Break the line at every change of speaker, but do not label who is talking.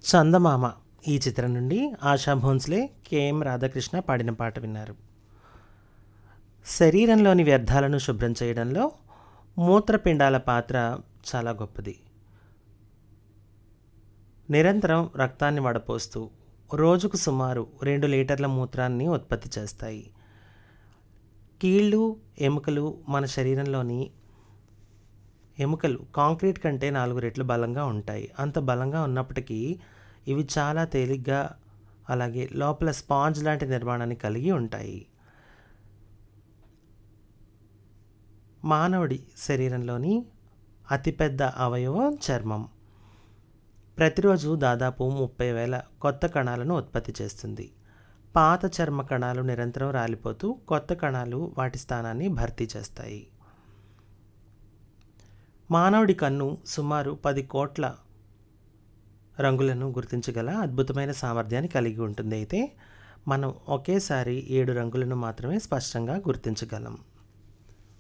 చందమామ ఈ చిత్రం నుండి ఆశా భోన్స్లే కెఎం రాధాకృష్ణ పాడిన పాట విన్నారు శరీరంలోని వ్యర్థాలను శుభ్రం చేయడంలో మూత్రపిండాల పాత్ర చాలా గొప్పది నిరంతరం రక్తాన్ని వడపోస్తూ రోజుకు సుమారు రెండు లీటర్ల మూత్రాన్ని ఉత్పత్తి చేస్తాయి కీళ్ళు ఎముకలు మన శరీరంలోని ఎముకలు కాంక్రీట్ కంటే నాలుగు రెట్లు బలంగా ఉంటాయి అంత బలంగా ఉన్నప్పటికీ ఇవి చాలా తేలిగ్గా అలాగే లోపల స్పాంజ్ లాంటి నిర్మాణాన్ని కలిగి ఉంటాయి మానవుడి శరీరంలోని అతిపెద్ద అవయవం చర్మం ప్రతిరోజు దాదాపు ముప్పై వేల కొత్త కణాలను ఉత్పత్తి చేస్తుంది పాత చర్మ కణాలు నిరంతరం రాలిపోతూ కొత్త కణాలు వాటి స్థానాన్ని భర్తీ చేస్తాయి మానవుడి కన్ను సుమారు పది కోట్ల రంగులను గుర్తించగల అద్భుతమైన సామర్థ్యాన్ని కలిగి ఉంటుంది అయితే మనం ఒకేసారి ఏడు రంగులను మాత్రమే స్పష్టంగా గుర్తించగలం